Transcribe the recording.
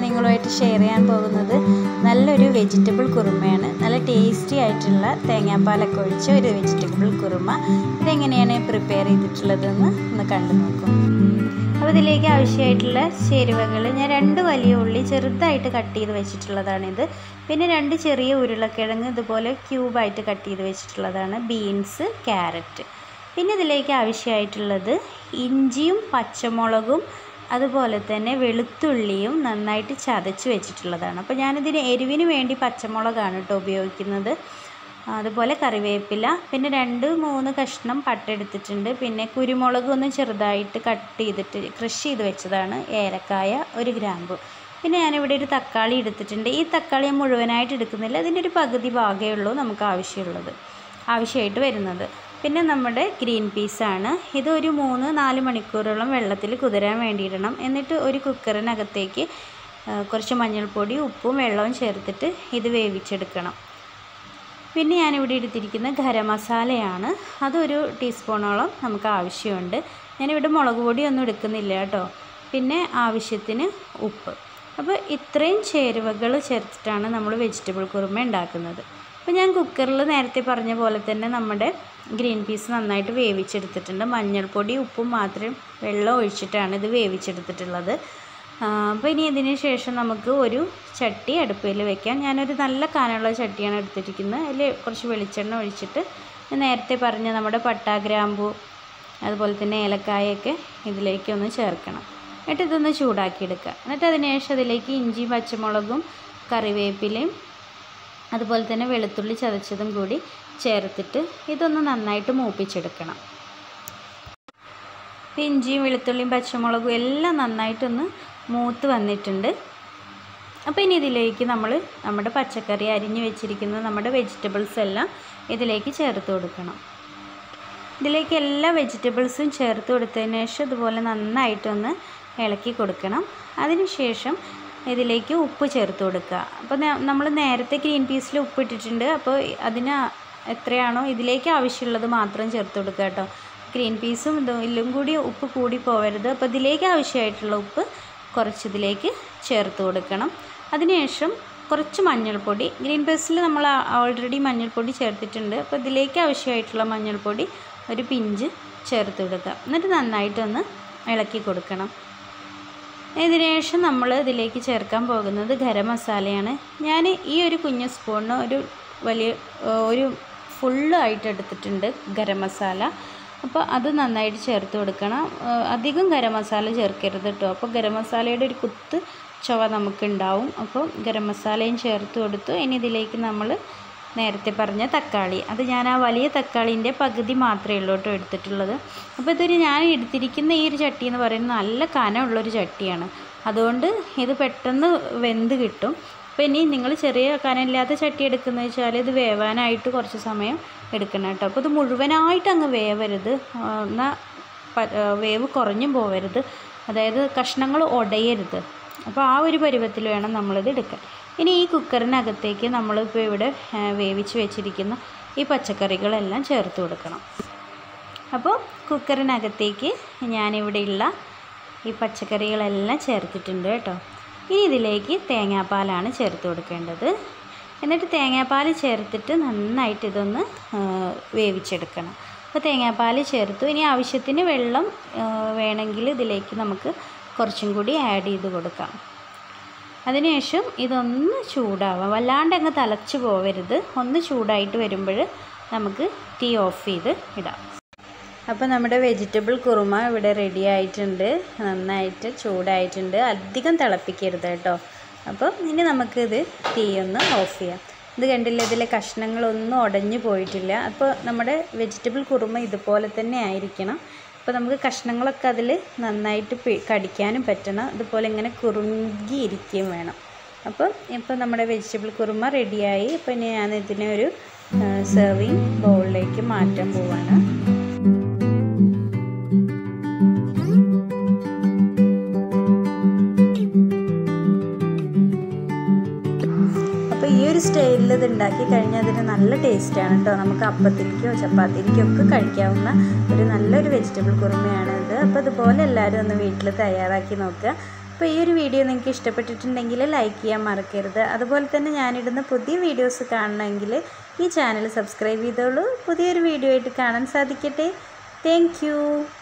നിങ്ങളുമായിട്ട് ഷെയർ ചെയ്യാൻ പോകുന്നത് നല്ലൊരു വെജിറ്റബിൾ കുറുമയാണ് നല്ല ടേസ്റ്റി ആയിട്ടുള്ള തേങ്ങാപ്പാലൊക്കെ ഒഴിച്ച ഒരു വെജിറ്റബിൾ കുറുമ ഇതെങ്ങനെയാണ് പ്രിപ്പയർ ചെയ്തിട്ടുള്ളതെന്ന് ഒന്ന് കണ്ടു നോക്കും അപ്പോൾ ഇതിലേക്ക് ആവശ്യമായിട്ടുള്ള ചേരുവകൾ ഞാൻ രണ്ട് വലിയ ഉള്ളി ചെറുതായിട്ട് കട്ട് ചെയ്ത് വെച്ചിട്ടുള്ളതാണിത് പിന്നെ രണ്ട് ചെറിയ ഉരുളക്കിഴങ്ങ് ഇതുപോലെ ക്യൂബായിട്ട് കട്ട് ചെയ്ത് വെച്ചിട്ടുള്ളതാണ് ബീൻസ് ക്യാരറ്റ് പിന്നെ ഇതിലേക്ക് ആവശ്യമായിട്ടുള്ളത് ഇഞ്ചിയും പച്ചമുളകും അതുപോലെ തന്നെ വെളുത്തുള്ളിയും നന്നായിട്ട് ചതച്ച് വെച്ചിട്ടുള്ളതാണ് അപ്പോൾ ഞാനിതിന് എരിവിന് വേണ്ടി പച്ചമുളകാണ് കേട്ടോ ഉപയോഗിക്കുന്നത് അതുപോലെ കറിവേപ്പില പിന്നെ രണ്ട് മൂന്ന് കഷ്ണം പട്ട എടുത്തിട്ടുണ്ട് പിന്നെ കുരുമുളക് ഒന്ന് ചെറുതായിട്ട് കട്ട് ചെയ്തിട്ട് ക്രഷ് ചെയ്ത് വെച്ചതാണ് ഏലക്കായ ഒരു ഗ്രാമ്പു പിന്നെ ഞാനിവിടെ ഒരു തക്കാളി എടുത്തിട്ടുണ്ട് ഈ തക്കാളി ഞാൻ മുഴുവനായിട്ട് എടുക്കുന്നില്ല ഇതിൻ്റെ ഒരു പകുതി ഭാഗമേ ഉള്ളൂ നമുക്ക് ആവശ്യമുള്ളത് ആവശ്യമായിട്ട് വരുന്നത് പിന്നെ നമ്മുടെ ഗ്രീൻ പീസാണ് ഇത് ഒരു മൂന്ന് നാല് മണിക്കൂറോളം വെള്ളത്തിൽ കുതിരാൻ വേണ്ടിയിടണം എന്നിട്ട് ഒരു കുക്കറിനകത്തേക്ക് കുറച്ച് മഞ്ഞൾപ്പൊടി ഉപ്പും വെള്ളവും ചേർത്തിട്ട് ഇത് വേവിച്ചെടുക്കണം പിന്നെ ഞാനിവിടെ എടുത്തിരിക്കുന്ന ഗരം മസാലയാണ് അതൊരു ടീസ്പൂണോളം നമുക്ക് ആവശ്യമുണ്ട് ഞാനിവിടെ മുളക് പൊടിയൊന്നും എടുക്കുന്നില്ല കേട്ടോ പിന്നെ ആവശ്യത്തിന് ഉപ്പ് അപ്പോൾ ഇത്രയും ചേരുവകൾ ചേർത്തിട്ടാണ് നമ്മൾ വെജിറ്റബിൾ കുറുമ ഉണ്ടാക്കുന്നത് അപ്പോൾ ഞാൻ കുക്കറിൽ നേരത്തെ പറഞ്ഞ പോലെ തന്നെ നമ്മുടെ ഗ്രീൻ പീസ് നന്നായിട്ട് വേവിച്ചെടുത്തിട്ടുണ്ട് മഞ്ഞൾപ്പൊടി ഉപ്പും മാത്രം വെള്ളം ഒഴിച്ചിട്ടാണ് ഇത് വേവിച്ചെടുത്തിട്ടുള്ളത് അപ്പോൾ ഇനി ഇതിന് ശേഷം നമുക്ക് ഒരു ചട്ടി അടുപ്പിൽ വെക്കാം ഞാനൊരു നല്ല കാനുള്ള ചട്ടിയാണ് എടുത്തിരിക്കുന്നത് അതിൽ കുറച്ച് വെളിച്ചെണ്ണ ഒഴിച്ചിട്ട് നേരത്തെ പറഞ്ഞ നമ്മുടെ പട്ട ഗ്രാമ്പു അതുപോലെ തന്നെ ഏലക്കായൊക്കെ ഇതിലേക്കൊന്ന് ചേർക്കണം എന്നിട്ട് ഇതൊന്ന് ചൂടാക്കിയെടുക്കുക എന്നിട്ട് അതിന് ശേഷം അതിലേക്ക് ഇഞ്ചിയും പച്ചമുളകും കറിവേപ്പിലയും അതുപോലെ തന്നെ വെളുത്തുള്ളി ചതച്ചതും കൂടി ചേർത്തിട്ട് ഇതൊന്ന് നന്നായിട്ട് മൂപ്പിച്ചെടുക്കണം ഇഞ്ചിയും വെളുത്തുള്ളിയും പച്ചമുളകും എല്ലാം നന്നായിട്ടൊന്ന് മൂത്ത് വന്നിട്ടുണ്ട് അപ്പോൾ ഇനി ഇതിലേക്ക് നമ്മൾ നമ്മുടെ പച്ചക്കറി അരിഞ്ഞ് വെച്ചിരിക്കുന്ന നമ്മുടെ വെജിറ്റബിൾസ് എല്ലാം ഇതിലേക്ക് ചേർത്ത് കൊടുക്കണം ഇതിലേക്ക് എല്ലാ വെജിറ്റബിൾസും ചേർത്ത് കൊടുത്തതിന് ശേഷം ഇതുപോലെ നന്നായിട്ടൊന്ന് ഇളക്കി കൊടുക്കണം അതിനുശേഷം ഇതിലേക്ക് ഉപ്പ് ചേർത്ത് കൊടുക്കുക അപ്പോൾ നമ്മൾ നേരത്തെ ഗ്രീൻ പീസിൽ ഉപ്പ് ഇട്ടിട്ടുണ്ട് അപ്പോൾ അതിന് എത്രയാണോ ഇതിലേക്ക് ആവശ്യമുള്ളത് മാത്രം ചേർത്ത് കൊടുക്കുക കേട്ടോ ഗ്രീൻ പീസും ഇതും കൂടി ഉപ്പ് കൂടി പോകരുത് അപ്പോൾ ഇതിലേക്ക് ആവശ്യമായിട്ടുള്ള ഉപ്പ് കുറച്ച് ഇതിലേക്ക് ചേർത്ത് കൊടുക്കണം അതിനുശേഷം കുറച്ച് മഞ്ഞൾപ്പൊടി ഗ്രീൻ പീസിൽ നമ്മൾ ഓൾറെഡി മഞ്ഞൾപ്പൊടി ചേർത്തിട്ടുണ്ട് അപ്പോൾ ഇതിലേക്ക് ആവശ്യമായിട്ടുള്ള മഞ്ഞൾപ്പൊടി ഒരു പിഞ്ച് ചേർത്ത് കൊടുക്കുക എന്നിട്ട് നന്നായിട്ടൊന്ന് ഇളക്കി കൊടുക്കണം ഇതിന് ശേഷം നമ്മൾ ഇതിലേക്ക് ചേർക്കാൻ പോകുന്നത് ഗരം മസാലയാണ് ഞാൻ ഈ ഒരു കുഞ്ഞു സ്പൂണിന് ഒരു വലിയ ഒരു ഫുള്ളായിട്ട് എടുത്തിട്ടുണ്ട് ഗരം മസാല അപ്പോൾ അത് നന്നായിട്ട് ചേർത്ത് കൊടുക്കണം അധികം ഗരം മസാല ചേർക്കരുത് കേട്ടോ അപ്പോൾ ഗരം മസാലയുടെ ഒരു കുത്ത് ചുവ നമുക്കുണ്ടാവും അപ്പോൾ ഗരം മസാലയും ചേർത്ത് കൊടുത്തു ഇനി ഇതിലേക്ക് നമ്മൾ നേരത്തെ പറഞ്ഞ തക്കാളി അത് ഞാൻ ആ വലിയ തക്കാളീൻ്റെ പകുതി മാത്രമേ ഉള്ളൂ കേട്ടോ എടുത്തിട്ടുള്ളത് അപ്പോൾ ഇതൊരു ഞാൻ എടുത്തിരിക്കുന്ന ഈ ഒരു ചട്ടി എന്ന് പറയുന്നത് നല്ല കനമുള്ളൊരു ചട്ടിയാണ് അതുകൊണ്ട് ഇത് പെട്ടെന്ന് വെന്ത് കിട്ടും അപ്പോൾ ഇനി നിങ്ങൾ ചെറിയ കനമില്ലാത്ത ചട്ടി എടുക്കുന്നത് വെച്ചാൽ ഇത് വേവാനായിട്ട് കുറച്ച് സമയം എടുക്കണം കേട്ടോ അപ്പോൾ ഇത് മുഴുവനായിട്ട് അങ്ങ് വേവരുത് എന്നാൽ വേവ് കുറഞ്ഞും പോവരുത് അതായത് കഷ്ണങ്ങൾ ഉടയരുത് അപ്പോൾ ആ ഒരു പരുവത്തിൽ വേണം നമ്മളിത് എടുക്കാൻ ഇനി ഈ കുക്കറിനകത്തേക്ക് നമ്മളിപ്പോൾ ഇവിടെ വേവിച്ച് വെച്ചിരിക്കുന്ന ഈ പച്ചക്കറികളെല്ലാം ചേർത്ത് കൊടുക്കണം അപ്പോൾ കുക്കറിനകത്തേക്ക് ഞാനിവിടെയുള്ള ഈ പച്ചക്കറികളെല്ലാം ചേർത്തിട്ടുണ്ട് കേട്ടോ ഇനി ഇതിലേക്ക് തേങ്ങാപ്പാലാണ് ചേർത്ത് കൊടുക്കേണ്ടത് എന്നിട്ട് തേങ്ങാപ്പാൽ ചേർത്തിട്ട് നന്നായിട്ട് ഇതൊന്ന് വേവിച്ചെടുക്കണം അപ്പോൾ തേങ്ങാപ്പാൽ ചേർത്തു ഇനി ആവശ്യത്തിന് വെള്ളം വേണമെങ്കിൽ ഇതിലേക്ക് നമുക്ക് കുറച്ചും കൂടി ആഡ് ചെയ്ത് കൊടുക്കാം അതിനുശേഷം ഇതൊന്ന് ചൂടാവാം വല്ലാണ്ട് അങ്ങ് തിളച്ച് പോവരുത് ഒന്ന് ചൂടായിട്ട് വരുമ്പോൾ നമുക്ക് തീ ഓഫ് ചെയ്ത് ഇടാം അപ്പോൾ നമ്മുടെ വെജിറ്റബിൾ കുറുമ ഇവിടെ റെഡി ആയിട്ടുണ്ട് നന്നായിട്ട് ചൂടായിട്ടുണ്ട് അധികം തിളപ്പിക്കരുത് കേട്ടോ അപ്പോൾ ഇനി നമുക്കിത് തീ ഒന്ന് ഓഫ് ചെയ്യാം ഇത് കണ്ടില്ല ഇതിലെ കഷ്ണങ്ങളൊന്നും ഉടഞ്ഞു പോയിട്ടില്ല അപ്പോൾ നമ്മുടെ വെജിറ്റബിൾ കുറുമ ഇതുപോലെ തന്നെ ആയിരിക്കണം അപ്പോൾ നമുക്ക് കഷ്ണങ്ങളൊക്കെ അതിൽ നന്നായിട്ട് കടിക്കാനും പറ്റണം അതുപോലെ ഇങ്ങനെ കുറുകിയിരിക്കുകയും വേണം അപ്പോൾ ഇപ്പോൾ നമ്മുടെ വെജിറ്റബിൾ കുറുമ റെഡിയായി അപ്പോൾ ഇനി ഞാൻ ഇതിനെ ഒരു സെർവിങ് ബൗളിലേക്ക് മാറ്റാൻ പോവാണ് അപ്പോൾ ഈ ഒരു സ്റ്റൈലിൽ ഇത് ഉണ്ടാക്കി കഴിഞ്ഞാൽ അതിന് നല്ല ടേസ്റ്റാണ് കേട്ടോ നമുക്ക് അപ്പത്തിലേക്കോ ചപ്പാത്തിലേക്കോ ഒക്കെ കഴിക്കാവുന്ന ഒരു നല്ലൊരു വെജിറ്റബിൾ കുറുമയാണ് ഇത് അപ്പോൾ ഇതുപോലെ എല്ലാവരും ഒന്ന് വീട്ടിൽ തയ്യാറാക്കി നോക്കുക അപ്പോൾ അപ്പോൾ ഈ ഒരു വീഡിയോ നിങ്ങൾക്ക് ഇഷ്ടപ്പെട്ടിട്ടുണ്ടെങ്കിൽ ലൈക്ക് ചെയ്യാൻ മറക്കരുത് അതുപോലെ തന്നെ ഞാനിടുന്ന പുതിയ വീഡിയോസ് കാണണമെങ്കിൽ ഈ ചാനൽ സബ്സ്ക്രൈബ് ചെയ്തോളൂ പുതിയൊരു വീഡിയോ ആയിട്ട് കാണാൻ സാധിക്കട്ടെ താങ്ക്